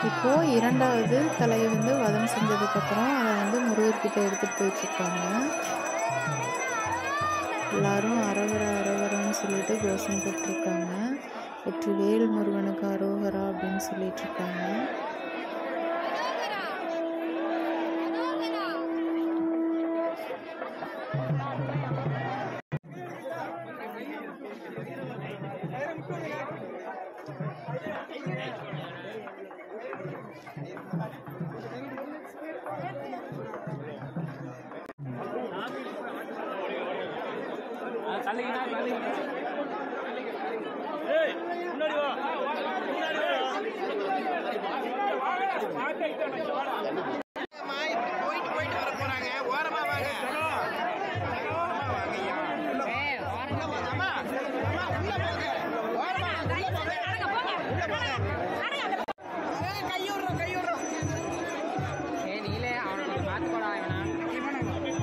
இப்போது இரண்டாவது தலையை வந்து வதம் செஞ்சதுக்கப்புறம் அதை வந்து முருகர்கிட்ட எடுத்துகிட்டு போயிட்டுருக்காங்க எல்லாரும் அரவர அரவரன்னு சொல்லிட்டு கோஷம் போட்டிருக்காங்க வெற்றி வேல் முருகனுக்கு அரோகரா அப்படின்னு சொல்லிட்டு இருக்காங்க போயிட்டு போயிட்டு வர போறாங்க ஓரமா வாங்க ஓரமா வாங்க ஐயா. உள்ள போங்க. அம்மா, அம்மா, உள்ள போங்க. ஓரமா வாங்க, உள்ள போங்க. உள்ள போங்க. ஏய், கை விடுறோம், கை விடுறோம். ஏய் நீலே அவனை கொஞ்சம் மாத்திக்கோடா இவனா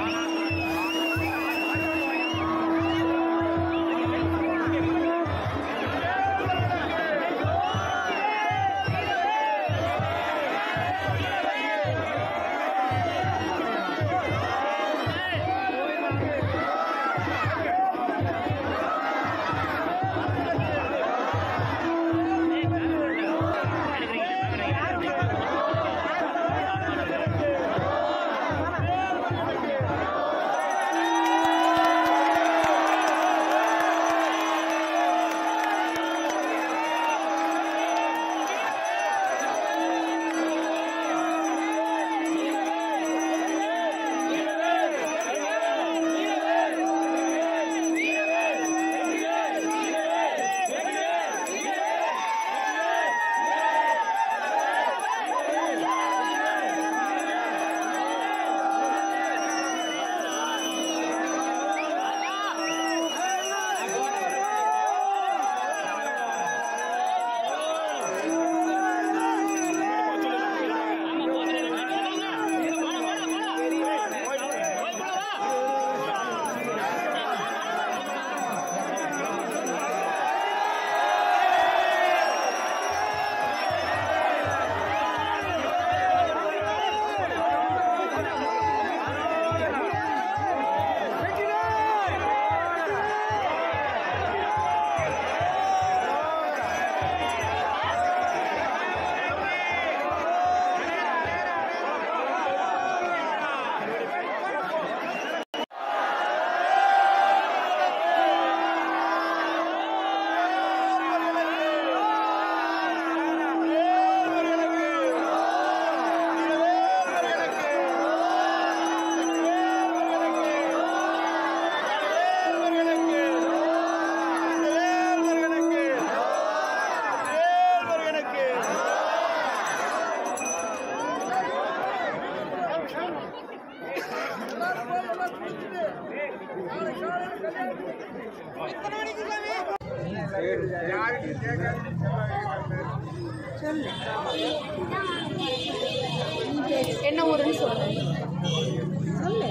ஏய் என்ன ஊருன்னு சொல்லு சொல்லு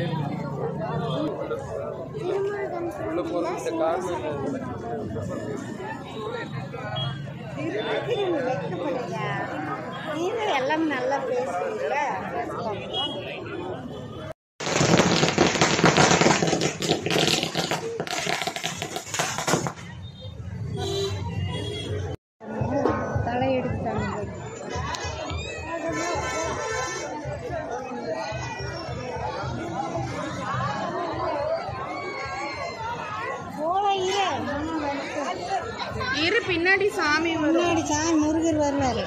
நீங்க எல்லாம் நல்லா பேசுறீங்களா தலையெடுத்தாங்க போலையே இரு பின்னாடி சாமி வரும் முன்னாடி சாமி முருகர் வருவாரு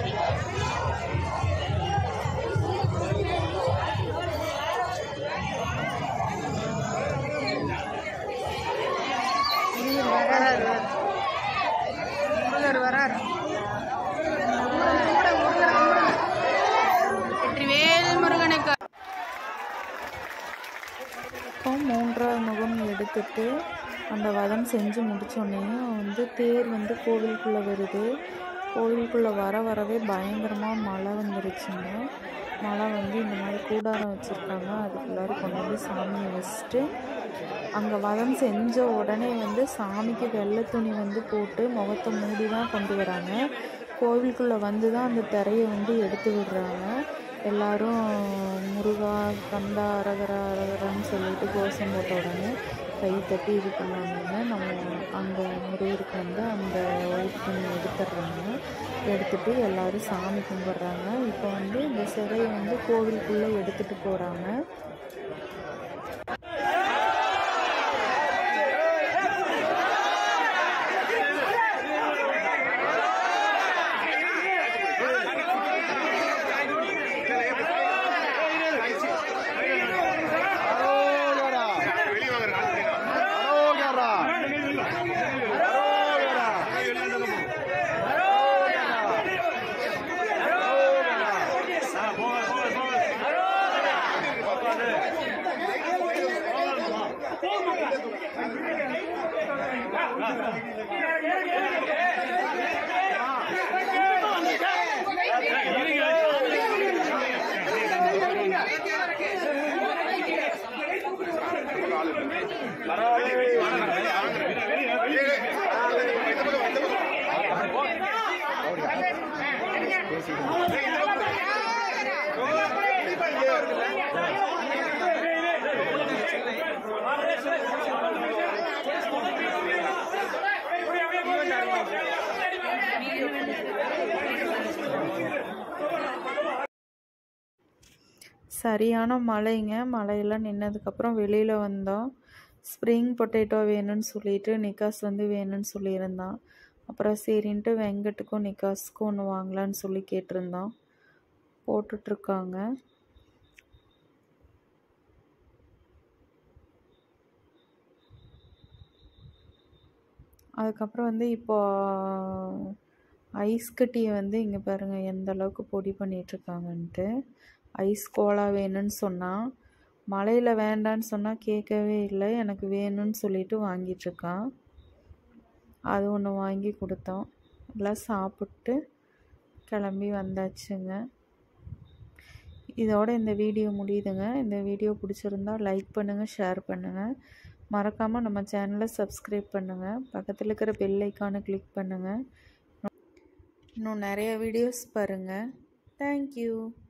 முருகர் வராரு முருகர் வரார் வெற்றிவேல் முருகனுக்கு இப்போ மூன்றாவது முகம் எடுத்துட்டு அந்த வதம் செஞ்சு முடிச்சோடனேயும் வந்து தேர் வந்து கோவிலுக்குள்ளே வருது கோவிலுக்குள்ளே வர வரவே பயங்கரமாக மழை வந்துருச்சுங்க மழை வந்து இந்த மாதிரி கூடாரம் வச்சுருக்காங்க அதுக்குள்ளார கொண்டு வந்து சாமியை வச்சுட்டு அங்கே வதம் செஞ்ச உடனே வந்து சாமிக்கு வெள்ளை துணி வந்து போட்டு முகத்தை மூடி தான் கொண்டு வராங்க கோவிலுக்குள்ளே வந்து தான் அந்த திரையை வந்து எடுத்து விடுறாங்க எல்லாரும் முருகா கந்தா அரகரா அரகரான்னு சொல்லிட்டு கோஷம் போட்ட உடனே கை தட்டி இது பண்ணாங்க நம்ம அந்த முருகருக்கு வந்து அந்த ஒயிட் துணி எடுத்துடுறாங்க எடுத்துட்டு எல்லாரும் சாமி கும்பிட்றாங்க இப்போ வந்து இந்த சிலையை வந்து கோவிலுக்குள்ளே எடுத்துகிட்டு போகிறாங்க சரியான மழைங்க மழையெல்லாம் நின்னதுக்கப்புறம் வெளியில் வந்தோம் ஸ்ப்ரிங் பொட்டேட்டோ வேணும்னு சொல்லிட்டு நிக்காஸ் வந்து வேணும்னு சொல்லியிருந்தான் அப்புறம் சரின்ட்டு வெங்கட்டுக்கும் நிக்காஸ்க்கும் ஒன்று வாங்கலான்னு சொல்லி கேட்டிருந்தோம் போட்டுட்ருக்காங்க அதுக்கப்புறம் வந்து இப்போ ஐஸ் கட்டியை வந்து இங்கே பாருங்கள் எந்த அளவுக்கு பொடி பண்ணிகிட்ருக்காங்கன்ட்டு ஐஸ் கோலா வேணும்னு சொன்னான் மழையில் வேண்டான்னு சொன்னால் கேட்கவே இல்லை எனக்கு வேணும்னு சொல்லிட்டு வாங்கிட்டுருக்கான் அது ஒன்று வாங்கி கொடுத்தோம் எல்லாம் சாப்பிட்டு கிளம்பி வந்தாச்சுங்க இதோட இந்த வீடியோ முடியுதுங்க இந்த வீடியோ பிடிச்சிருந்தா லைக் பண்ணுங்கள் ஷேர் பண்ணுங்கள் மறக்காமல் நம்ம சேனலை சப்ஸ்கிரைப் பண்ணுங்கள் பக்கத்தில் இருக்கிற பெல் ஐக்கானை கிளிக் பண்ணுங்கள் இன்னும் நிறைய வீடியோஸ் பாருங்கள் தேங்க்யூ